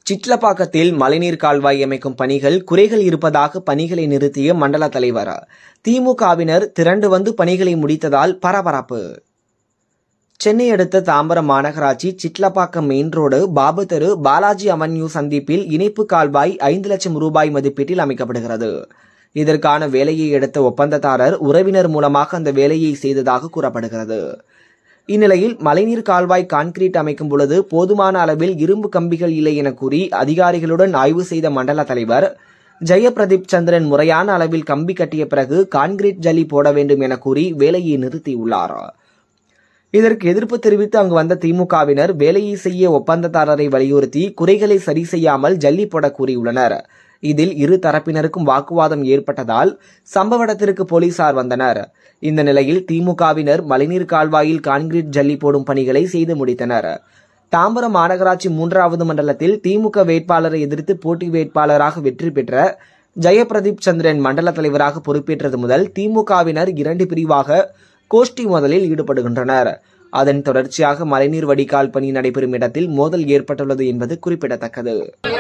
சிட்லப்பாக்கத்தில் மழைநீர் கால்வாய் அமைக்கும் பணிகள் குறைகள் இருப்பதாக பணிகளை நிறுத்திய மண்டல தலைவர் திமுகவினர் திரண்டு வந்து பணிகளை முடித்ததால் பரபரப்பு சென்னை அடுத்த தாம்பரம் மாநகராட்சி சிட்லப்பாக்கம் மெயின் ரோடு பாபு தெரு பாலாஜி அவென்யூ சந்திப்பில் இணைப்பு கால்வாய் ஐந்து லட்சம் ரூபாய் மதிப்பீட்டில் அமைக்கப்படுகிறது இதற்கான வேலையை எடுத்த ஒப்பந்ததாரர் உறவினர் மூலமாக அந்த வேலையை செய்ததாக கூறப்படுகிறது இந்நிலையில் மழைநீர் கால்வாய் கான்கிரீட் அமைக்கும் பொழுது போதுமான அளவில் இரும்பு கம்பிகள் இல்லை என கூறி அதிகாரிகளுடன் ஆய்வு செய்த மண்டல தலைவர் ஜெயபிரதீப் சந்திரன் முறையான அளவில் கம்பி கட்டிய பிறகு கான்கிரீட் ஜல்லி போட வேண்டும் என கூறி வேலையை நிறுத்தியுள்ளார் இதற்கு எதிர்ப்பு தெரிவித்து அங்கு வந்த திமுகவினர் வேலையை செய்ய ஒப்பந்ததாரரை வலியுறுத்தி குறைகளை சரி செய்யாமல் ஜல்லி போட கூறியுள்ளனர் இதில் இரு தரப்பினருக்கும் வாக்குவாதம் ஏற்பட்டதால் சம்பவ இடத்திற்கு போலீசார் வந்தனர் இந்த நிலையில் திமுகவினர் மழைநீர் கால்வாயில் கான்கிரீட் ஜல்லி போடும் பணிகளை செய்து முடித்தனர் தாம்பரம் மாநகராட்சி மூன்றாவது மண்டலத்தில் திமுக வேட்பாளரை எதிர்த்து போட்டி வேட்பாளராக வெற்றி பெற்ற ஜெயபிரதீப் சந்திரன் மண்டல தலைவராக பொறுப்பேற்றது முதல் திமுகவினர் இரண்டு பிரிவாக கோஷ்டி மோதலில் ஈடுபடுகின்றனர் அதன் தொடர்ச்சியாக மழைநீர் வடிகால் பணி நடைபெறும் இடத்தில் மோதல் ஏற்பட்டுள்ளது என்பது குறிப்பிடத்தக்கது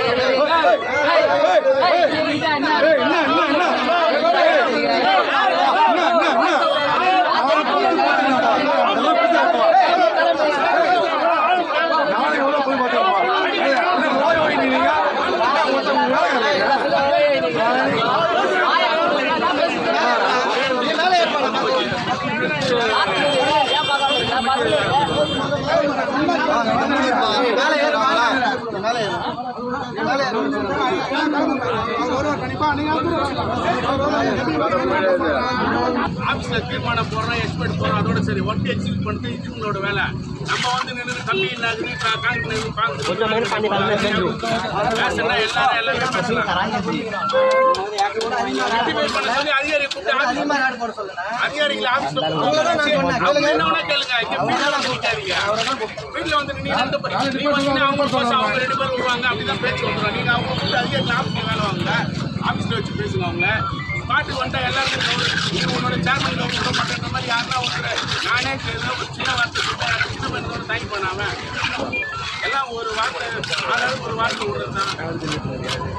ஆபீஸ்ல தீர்மானம் போடுறோம் எக்ஸ்பெக்ட் போறோம் அதோட சரி ஒர்க் எக்ஸிக்யூட் பண்ணிட்டு இது உங்களோட வேலை நம்ம வந்து நின்று கம்பி இல்லாது காங்கிரீட் பேசுனா எல்லாரும் எல்லாமே பேசலாம் Estimate பண்ண சொல்லி அதிகாரி கூப்பிட்டு ஆபீஸ் அதிகாரிகளை ஆபீஸ்ல அவங்க என்ன வேணா கேளுங்க இங்க வீட்டுல வந்து நிக்காதீங்க வீட்டுல வந்து நீ ரெண்டு பேர் நீ வந்து அவங்க பேச அவங்க ரெண்டு பேர் வருவாங்க அப்படிதான் பேச்சு வந்துடும் நீங்க அவங்க கூப்பிட்டு அதிகாரி ஆபீஸ்ல வேலை வாங்க ஆபீஸ்ல வச்சு பேசுங்க அவங்க பாட்டுக்கு வந்தா எல்லாருக்கும் கௌரவம். இது உன்னோட சேர்மன் கவர்மெண்ட் பண்ற மாதிரி யாருன்னா ஒருத்தர் நானே ஏதோ ஒரு சின்ன வார்த்தை சொல்றேன் சின்ன பண்ணோட தேங்க் பண்ணாம எல்லாம் ஒரு வார்த்தை அதாவது ஒரு வார்த்தை விடுறது